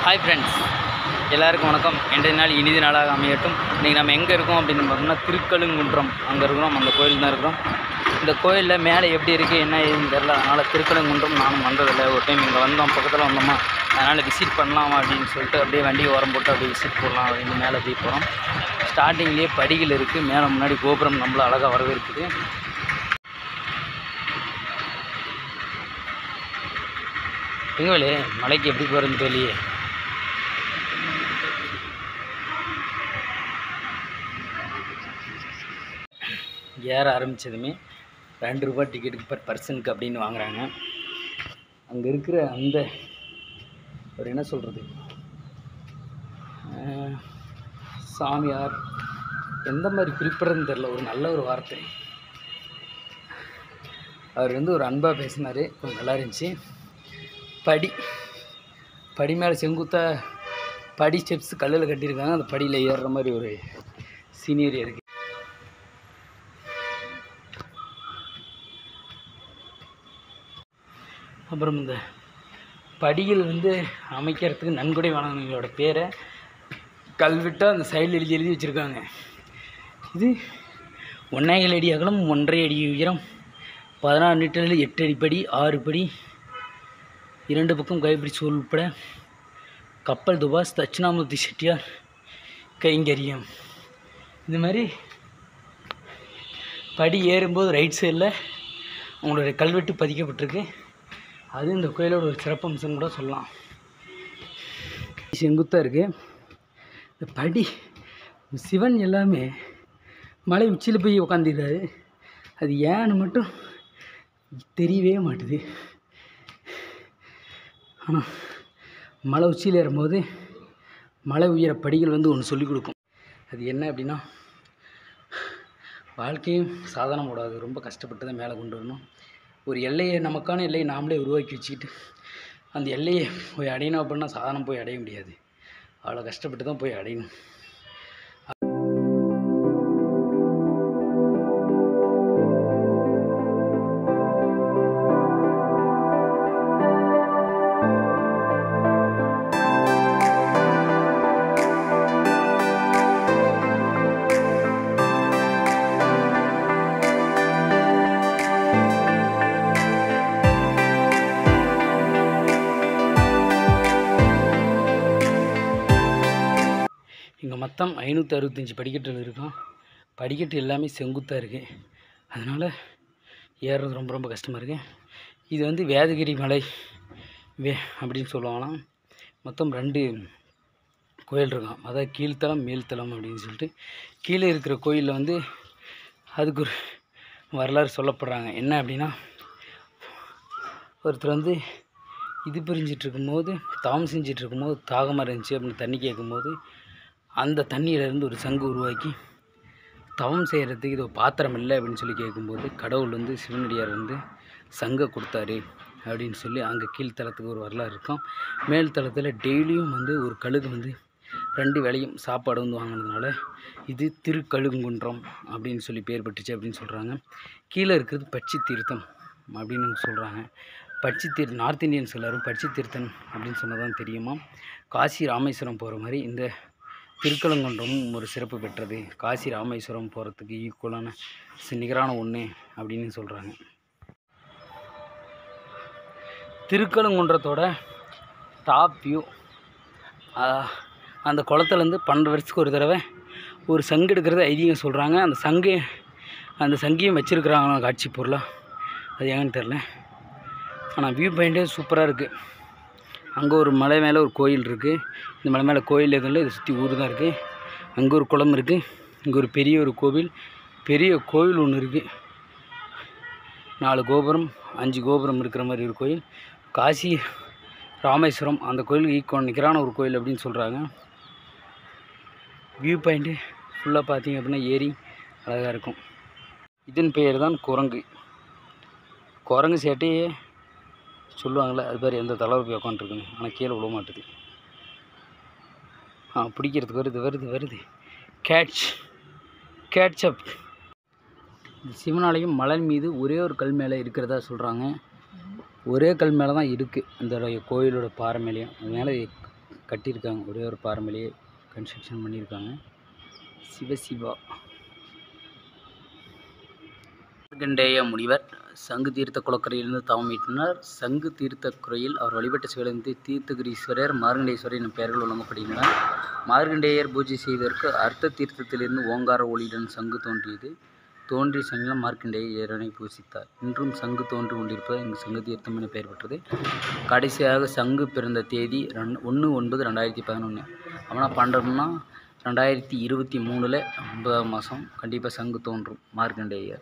hi friends எல்லாருக்கும் வணக்கம் இன்றைய நாள் இனிது நாளாக அமையட்டும் இன்றைக்கி நம்ம எங்கே இருக்கோம் அப்படின்னு பார்த்தோம்னா திருக்கழுங்குன்றம் அங்கே இருக்கிறோம் அந்த கோயில் தான் இருக்கிறோம் இந்த கோயிலில் மேலே எப்படி இருக்குது என்ன ஏதுன்னு தெரில அதனால் திருக்கழுங்குன்றம் நானும் வந்ததில்லை ஒரு டைம் இங்கே வந்தோம் பக்கத்தில் வந்தோமா அதனால் விசிட் பண்ணலாம் அப்படின்னு சொல்லிட்டு அப்படியே வண்டியை உரம் போட்டு அப்படியே விசிட் போடலாம் அப்படின்னு மேலே அப்படியே போகிறோம் ஸ்டார்டிங்லேயே படிகள் இருக்குது மேலே முன்னாடி கோபுரம் நம்மள அழகாக வரவேற்குது எங்கே மலைக்கு எப்படி போகிறதுன்னு தெரியலையே ஏற ஆரம்பித்ததுமே ரெண்டு ரூபா டிக்கெட்டுக்கு பர் பர்சனுக்கு அப்படின்னு வாங்குறாங்க அங்கே இருக்கிற அந்த ஒரு என்ன சொல்கிறது சாமியார் எந்த மாதிரி குறிப்பிட்றதுன்னு தெரில ஒரு நல்ல ஒரு வார்த்தை அவர் வந்து ஒரு அன்பாக பேசினார் கொஞ்சம் நல்லா இருந்துச்சு படி படி மேலே செங்குத்தா படி ஸ்டெப்ஸ் கல்லில் கட்டியிருக்காங்க அந்த படியில் ஏறுற மாதிரி ஒரு சீனியர் இருக்குது அப்புறம் இந்த படிகள் வந்து அமைக்கிறதுக்கு நன்கொடை வழங்கினவங்களோட பேரை கல்வெட்டாக அந்த சைடில் எழுதி எழுதி வச்சுருக்காங்க இது ஒன்றேகால் அடி அகலம் ஒன்றரை அடி உயரம் பதினாறு மீட்டரில் எட்டு அடி படி ஆறு படி இரண்டு பக்கம் கைப்பிடி சூழ் உட்பட கப்பல் துபாஸ் தட்சிணாமூர்த்தி செட்டியார் கைங்கரியம் இந்த மாதிரி படி ஏறும்போது ரைட் சைடில் அவங்களுடைய கல்வெட்டு பதிக்கப்பட்டிருக்கு அது இந்த கோயிலோட ஒரு சிறப்பம்சம் கூட சொல்லலாம் செங்குத்தாக இருக்குது இந்த படி சிவன் எல்லாமே மலை உச்சியில் போய் உக்காந்துருக்காரு அது ஏன்னு மட்டும் தெரியவே மாட்டுது ஆனால் மலை உச்சியில் ஏறும்போது மலை உயர படிகள் வந்து ஒன்று சொல்லிக் கொடுக்கும் அது என்ன அப்படின்னா வாழ்க்கையும் சாதனம் கூடாது ரொம்ப கஷ்டப்பட்டு தான் மேலே கொண்டு வரணும் ஒரு எல்லையை நமக்கான எல்லையை நாமளே உருவாக்கி வச்சுக்கிட்டு அந்த எல்லையை போய் அடையணும் அப்படின்னா சாதனம் போய் அடைய முடியாது அவ்வளோ கஷ்டப்பட்டு தான் போய் அடையணும் இங்கே மொத்தம் ஐநூற்றி அறுபத்தஞ்சி படிக்கட்டுகள் இருக்கும் படிக்கட்டு எல்லாமே செங்குத்தாக இருக்குது அதனால் ஏறுறது ரொம்ப ரொம்ப கஷ்டமாக இருக்குது இது வந்து வேதகிரி மலை வே அப்படின்னு சொல்லுவாங்களாம் மொத்தம் ரெண்டு கோயில் இருக்கும் அதாவது கீழ்த்தலம் மேல்தலம் அப்படின்னு சொல்லிட்டு கீழே இருக்கிற கோயிலில் வந்து அதுக்கு ஒரு வரலாறு சொல்லப்படுறாங்க என்ன அப்படின்னா ஒருத்தர் வந்து இது பிரிஞ்சிட்டு இருக்கும்போது தவம் செஞ்சிட்டு இருக்கும்போது தாகமாக இருந்துச்சு அப்படின்னு தண்ணி கேட்கும்போது அந்த தண்ணியிலேருந்து ஒரு சங்கு உருவாக்கி தவம் செய்கிறதுக்கு இது ஒரு பாத்திரம் இல்லை அப்படின்னு சொல்லி கேட்கும்போது கடவுள் வந்து சிவனடியார் வந்து சங்கை கொடுத்தாரு அப்படின்னு சொல்லி அங்கே கீழ்த்தளத்துக்கு ஒரு வரலாறு இருக்கும் மேல் தளத்தில் டெய்லியும் வந்து ஒரு கழுகு வந்து ரெண்டு வேளையும் சாப்பாடு வந்து வாங்கினதுனால இது திருக்கழுங்குன்றம் அப்படின்னு சொல்லி பேர் பெற்றுச்சு அப்படின்னு சொல்கிறாங்க கீழே இருக்கிறது பச்சி தீர்த்தம் அப்படின்னு சொல்கிறாங்க பச்சி தீர் நார்த் இந்தியன்ஸ் எல்லோரும் பச்சி தீர்த்தம் அப்படின்னு சொன்னதான் தெரியுமா காசி ராமேஸ்வரம் போகிற மாதிரி இந்த திருக்கலங்குன்றமும் ஒரு சிறப்பு பெற்றது காசி ராமேஸ்வரம் போகிறதுக்கு ஈக்குவலான சி- நிகரான ஒன்று அப்படின்னு சொல்கிறாங்க திருக்கலங்குன்றத்தோட டாப் வியூ அந்த குளத்துலேருந்து பன்னெண்டு வருஷத்துக்கு ஒரு தடவை ஒரு சங்கு எடுக்கிறது ஐதீகம் சொல்கிறாங்க அந்த சங்கு அந்த சங்கியும் வச்சுருக்குறாங்க காட்சி பொருளாக அது ஏன்னு தெரில ஆனால் வியூ பாயிண்ட்டே சூப்பராக இருக்குது அங்கே ஒரு மலை மேலே ஒரு கோயில் இருக்குது இந்த மலை மேலே கோயில் எதுவும் இல்லை இதை சுற்றி ஊர் தான் இருக்குது அங்கே ஒரு குளம் இருக்குது இங்கே ஒரு பெரிய ஒரு கோவில் பெரிய கோவில் ஒன்று இருக்குது நாலு கோபுரம் அஞ்சு கோபுரம் இருக்கிற மாதிரி ஒரு கோயில் காசி ராமேஸ்வரம் அந்த கோயிலுக்கு ஈக்குவல் நிற்கிறான ஒரு கோயில் அப்படின்னு சொல்கிறாங்க வியூ பாயிண்ட்டு ஃபுல்லாக பார்த்தீங்க அப்படின்னா ஏரி அழகாக இருக்கும் இதன் பெயர் தான் குரங்கு குரங்கு சேட்டையே சொல்லுவாங்கள்ல அது மாதிரி எந்த தலைவர் போய் உட்காந்துருக்குன்னு ஆனால் கீழே விழ மாட்டுது ஆ பிடிக்கிறதுக்கு வருது வருது வருது கேட்ச் கேட்சப் சிவனாலயம் மலை மீது ஒரே ஒரு கல் மேலே இருக்கிறதா சொல்கிறாங்க ஒரே கல் மேலே தான் இருக்குது இந்த கோயிலோட பாறை மேலேயும் அதனால் கட்டியிருக்காங்க ஒரே ஒரு பாரம்பரிய கன்ஸ்ட்ரக்ஷன் பண்ணியிருக்காங்க சிவசிவா மார்க்கண்டேய முனிவர் சங்கு தீர்த்த குளக்கரையிலிருந்து தவம் மீட்டினார் சங்கு தீர்த்த குறையில் அவர் வழிபட்ட சிவலிங்கத்தை தீர்த்தகிரீஸ்வரர் மார்க்கண்டேஸ்வரர் என்னும் பெயர்கள் வழங்கப்படுகின்றன மார்க்கண்டேயர் பூஜை செய்வதற்கு அர்த்த தீர்த்தத்திலிருந்து ஓங்கார ஒளியுடன் சங்கு தோன்றியது தோன்றிய சங்கிலம் மார்க்கண்டேயர் இறைவனை பூசித்தார் இன்றும் சங்கு தோன்றி கொண்டிருப்பது இங்கு சங்கு தீர்த்தம் என பெயர் பெற்றது கடைசியாக சங்கு பிறந்த தேதி ரெண் ஒன்று ஒன்பது ரெண்டாயிரத்தி பதினொன்று அப்படின்னா பண்ணுறோம்னா ரெண்டாயிரத்தி இருபத்தி மூணில் ஒன்பதாம் மாதம் கண்டிப்பாக சங்கு தோன்றும் மார்க்கண்டேயர்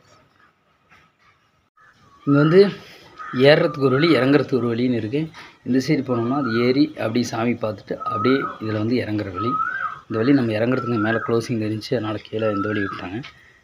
இங்கே வந்து ஏறுறதுக்கு ஒரு வழி இறங்குறதுக்கு ஒரு வழின்னு இருக்குது இந்த சைடு போனோம்னா அது ஏறி அப்படியே சாமி பார்த்துட்டு அப்படியே இதில் வந்து இறங்குற வழி இந்த வழி நம்ம இறங்குறதுக்கு மேலே க்ளோசிங் தெரிஞ்சு அதனால் கீழே இந்த வழி விட்டாங்க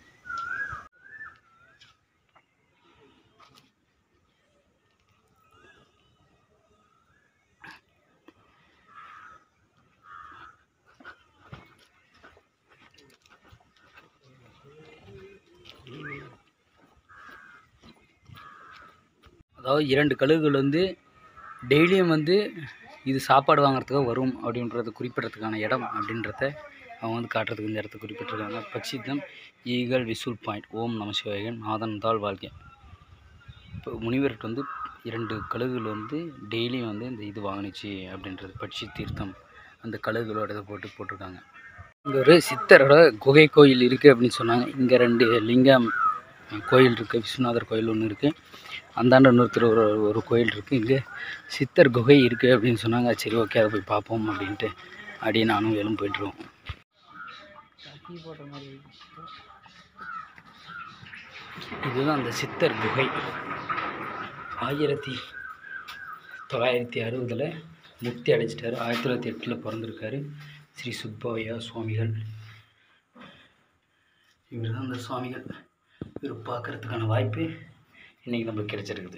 அதாவது இரண்டு கழுகுகள் வந்து டெய்லியும் வந்து இது சாப்பாடு வாங்குறதுக்காக வரும் அப்படின்றத குறிப்பிட்றதுக்கான இடம் அப்படின்றத அவங்க வந்து காட்டுறதுக்கு இந்த இடத்த குறிப்பிட்டிருக்காங்க பட்சிதம் ஈகல் விசூல் பாயிண்ட் ஓம் நம சிவாயன் நாதன் தாள் வாழ்க்கை இப்போ முனிவர்கிட்ட வந்து இரண்டு கழுகுகள் வந்து டெய்லியும் வந்து இந்த இது வாங்கினுச்சு அப்படின்றது பட்சி தீர்த்தம் அந்த கழுகுகளோட இதை போட்டு போட்டிருக்காங்க இங்கே ஒரு சித்தரோட குகை கோயில் இருக்குது அப்படின்னு சொன்னாங்க இங்கே ரெண்டு லிங்கம் கோயில் இருக்குது விஸ்வநாதர் கோயில் ஒன்று இருக்குது அந்தாண்ட இன்னொருத்தர் ஒரு ஒரு கோயில் இருக்குது இங்கே சித்தர் குகை இருக்குது அப்படின்னு சொன்னாங்க சரி ஓகே அதை போய் பார்ப்போம் அப்படின்ட்டு அப்படியே நானும் வேலும் போயிட்டுருவோம் இதுதான் அந்த சித்தர் குகை ஆயிரத்தி தொள்ளாயிரத்தி அறுபதில் முக்தி அடைச்சிட்டாரு ஆயிரத்தி தொள்ளாயிரத்தி எட்டில் பிறந்திருக்காரு ஸ்ரீ சுப்பையா சுவாமிகள் இவர் தான் அந்த சுவாமிகள் இவர் பார்க்கறதுக்கான வாய்ப்பு இன்றைக்கி நம்மளுக்கு கிடைச்சிருக்குது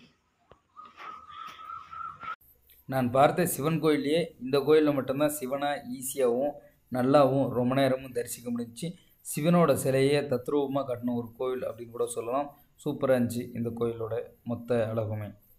நான் பார்த்த சிவன் கோயிலையே இந்த கோயிலில் மட்டும்தான் சிவனை ஈஸியாகவும் நல்லாவும் ரொம்ப நேரமும் தரிசிக்க முடிஞ்சுச்சு சிவனோட சிலையே தத்ரூபமாக கட்டின ஒரு கோயில் அப்படின்னு கூட சொல்லலாம் சூப்பராக இருந்துச்சு இந்த கோயிலோட மொத்த அழகுமே